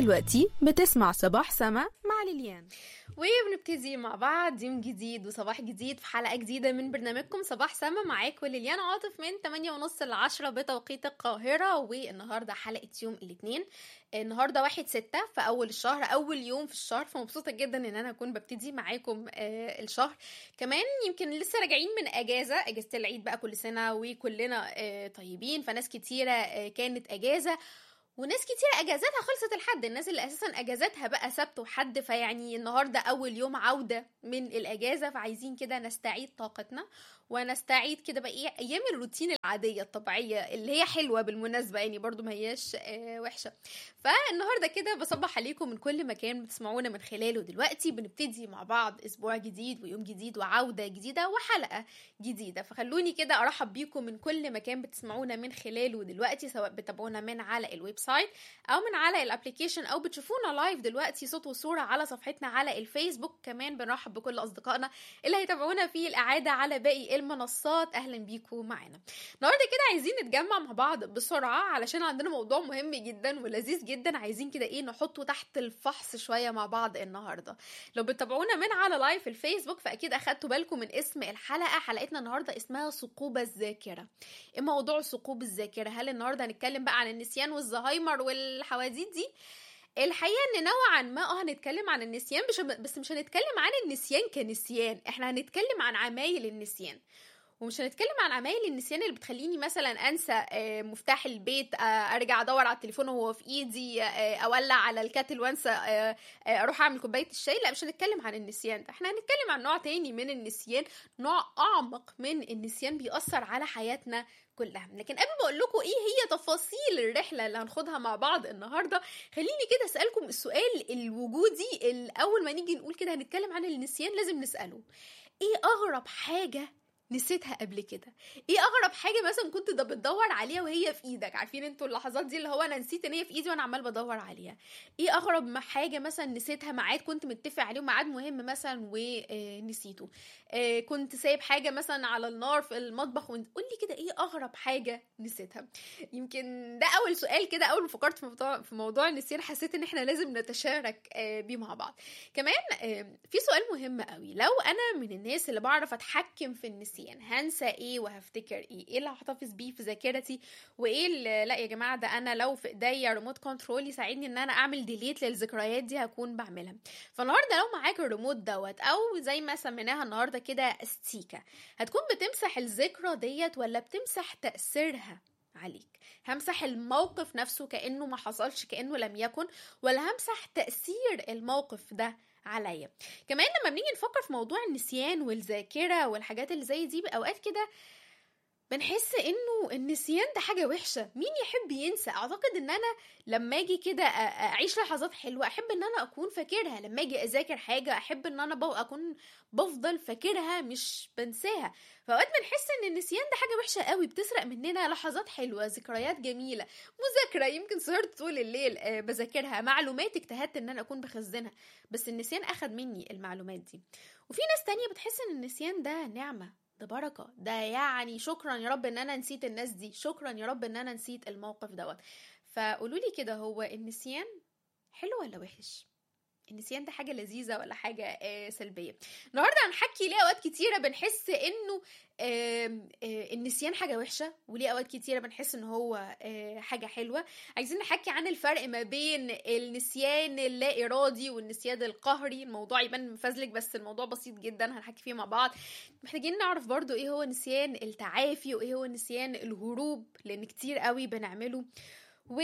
دلوقتي بتسمع صباح سما مع ليليان وبنبتدي مع بعض يوم جديد وصباح جديد في حلقة جديدة من برنامجكم صباح سما معاكم ليليان عاطف من 8 ونص ل 10 بتوقيت القاهرة والنهاردة حلقة يوم الاثنين النهاردة واحد ستة في أول الشهر أول يوم في الشهر فمبسوطة جدا إن أنا أكون ببتدي معاكم آه الشهر كمان يمكن لسه راجعين من أجازة أجازة العيد بقى كل سنة وكلنا آه طيبين فناس كتيرة آه كانت أجازة وناس كتير اجازاتها خلصت الحد الناس اللي اساسا اجازاتها بقى سبت وحد فيعني النهارده اول يوم عوده من الاجازه فعايزين كده نستعيد طاقتنا ونستعيد كده بقى ايه ايام الروتين العاديه الطبيعيه اللي هي حلوه بالمناسبه يعني برضو ما هياش آه وحشه فالنهارده كده بصبح عليكم من كل مكان بتسمعونا من خلاله دلوقتي بنبتدي مع بعض اسبوع جديد ويوم جديد وعوده جديده وحلقه جديده فخلوني كده ارحب بيكم من كل مكان بتسمعونا من خلاله دلوقتي سواء بتابعونا من على الويب سايت او من على الابلكيشن او بتشوفونا لايف دلوقتي صوت وصوره على صفحتنا على الفيسبوك كمان بنرحب بكل اصدقائنا اللي هيتابعونا في الاعاده على باقي المنصات اهلا بيكم معانا النهارده كده عايزين نتجمع مع بعض بسرعه علشان عندنا موضوع مهم جدا ولذيذ جدا عايزين كده ايه نحطه تحت الفحص شويه مع بعض النهارده لو بتتابعونا من على لايف الفيسبوك فاكيد اخدتوا بالكم من اسم الحلقه حلقتنا النهارده اسمها ثقوب الذاكره ايه موضوع ثقوب الذاكره هل النهارده هنتكلم بقى عن النسيان والزهايمر والحواديت دي الحقيقه ان نوعا ما اه هنتكلم عن النسيان بس مش هنتكلم عن النسيان كنسيان احنا هنتكلم عن عمايل النسيان ومش هنتكلم عن عمايل النسيان اللي بتخليني مثلا انسى مفتاح البيت ارجع ادور على التليفون وهو في ايدي اولع على الكاتل وانسى اروح اعمل كوبايه الشاي لا مش هنتكلم عن النسيان ده احنا هنتكلم عن نوع تاني من النسيان نوع اعمق من النسيان بيأثر على حياتنا كلها لكن قبل ما اقول لكم ايه هي تفاصيل الرحله اللي هناخدها مع بعض النهارده خليني كده اسالكم السؤال الوجودي اول ما نيجي نقول كده هنتكلم عن النسيان لازم نساله ايه اغرب حاجه نسيتها قبل كده ايه اغرب حاجه مثلا كنت ده بتدور عليها وهي في ايدك عارفين انتوا اللحظات دي اللي هو انا نسيت ان هي في ايدي وانا عمال بدور عليها ايه اغرب حاجه مثلا نسيتها ميعاد كنت متفق عليه ميعاد مهم مثلا ونسيته آه كنت سايب حاجه مثلا على النار في المطبخ وقول لي كده ايه اغرب حاجه نسيتها يمكن ده اول سؤال كده اول ما فكرت في موضوع في موضوع النسيان حسيت ان احنا لازم نتشارك آه بيه مع بعض كمان آه في سؤال مهم قوي لو انا من الناس اللي بعرف اتحكم في النسيان نسيان هنسى ايه وهفتكر ايه ايه اللي هحتفظ بيه في ذاكرتي وايه اللي لا يا جماعه ده انا لو في ايديا ريموت كنترول يساعدني ان انا اعمل ديليت للذكريات دي هكون بعملها فالنهارده لو معاك الريموت دوت او زي ما سميناها النهارده كده استيكه هتكون بتمسح الذكرى ديت ولا بتمسح تاثيرها عليك همسح الموقف نفسه كانه ما حصلش كانه لم يكن ولا همسح تاثير الموقف ده عليا كمان لما بنيجي نفكر في موضوع النسيان والذاكره والحاجات اللي زي دي اوقات كده بنحس انه النسيان ده حاجه وحشه مين يحب ينسى اعتقد ان انا لما اجي كده اعيش لحظات حلوه احب ان انا اكون فاكرها لما اجي اذاكر حاجه احب ان انا اكون بفضل فاكرها مش بنساها فاوقات بنحس ان النسيان ده حاجه وحشه قوي بتسرق مننا لحظات حلوه ذكريات جميله مذاكره يمكن سهرت طول الليل بذاكرها معلومات اجتهدت ان انا اكون بخزنها بس النسيان اخد مني المعلومات دي وفي ناس تانية بتحس ان النسيان ده نعمه ده بركه ده يعني شكرا يا رب ان انا نسيت الناس دي شكرا يا رب ان انا نسيت الموقف دوت فقولوا لي كده هو النسيان حلو ولا وحش النسيان ده حاجه لذيذه ولا حاجه آه سلبيه النهارده هنحكي ليه اوقات كتيره بنحس انه آه آه النسيان حاجه وحشه وليه اوقات كتيره بنحس ان هو حاجه حلوه عايزين نحكي عن الفرق ما بين النسيان اللا ارادي والنسيان القهري الموضوع يبان مفزلك بس الموضوع بسيط جدا هنحكي فيه مع بعض محتاجين نعرف برضو ايه هو نسيان التعافي وايه هو نسيان الهروب لان كتير قوي بنعمله و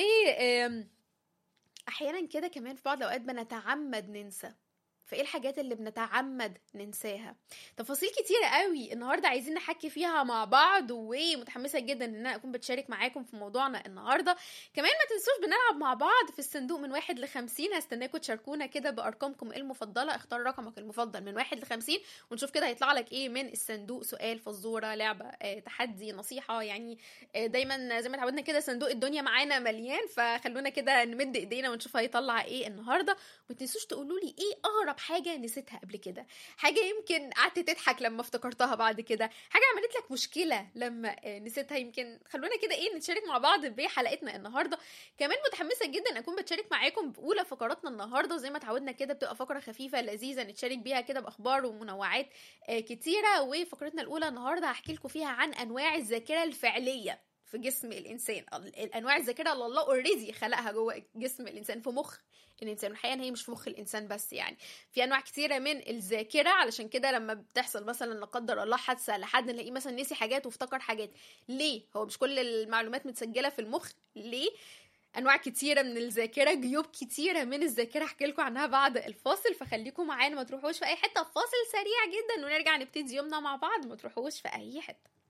احيانا كده كمان في بعض الاوقات بنتعمد ننسى فايه الحاجات اللي بنتعمد ننساها تفاصيل كتيره قوي النهارده عايزين نحكي فيها مع بعض ومتحمسه جدا ان انا اكون بتشارك معاكم في موضوعنا النهارده كمان ما تنسوش بنلعب مع بعض في الصندوق من واحد لخمسين هستناكم تشاركونا كده بارقامكم المفضله اختار رقمك المفضل من واحد لخمسين ونشوف كده هيطلع لك ايه من الصندوق سؤال فزوره لعبه آه، تحدي نصيحه يعني آه، دايما زي ما اتعودنا كده صندوق الدنيا معانا مليان فخلونا كده نمد ايدينا ونشوف هيطلع ايه النهارده وما تنسوش تقولوا لي ايه اغرب حاجه نسيتها قبل كده حاجه يمكن قعدت تضحك لما افتكرتها بعد كده حاجه عملت لك مشكله لما آه، نسيتها يمكن خلونا كده ايه نتشارك مع بعض بحلقتنا النهارده كمان متحمسه جدا اكون بتشارك معاكم باولى فقراتنا النهارده زي ما اتعودنا كده بتبقى فقره خفيفه لذيذه نتشارك بيها كده باخبار ومنوعات آه، كتيره وفقرتنا الاولى النهارده هحكي لكم فيها عن انواع الذاكره الفعليه في جسم الانسان ال- الانواع الذاكره اللي الله اوريدي خلقها جوه جسم الانسان في مخ الانسان الحقيقه إن هي مش في مخ الانسان بس يعني في انواع كتيره من الذاكره علشان كده لما بتحصل مثلا لا قدر الله حادثه لحد نلاقيه مثلا نسي حاجات وافتكر حاجات ليه هو مش كل المعلومات متسجله في المخ ليه انواع كتيره من الذاكره جيوب كتيره من الذاكره احكي لكم عنها بعد الفاصل فخليكم معانا ما تروحوش في اي حته فاصل سريع جدا ونرجع نبتدي يومنا مع بعض ما تروحوش في اي حته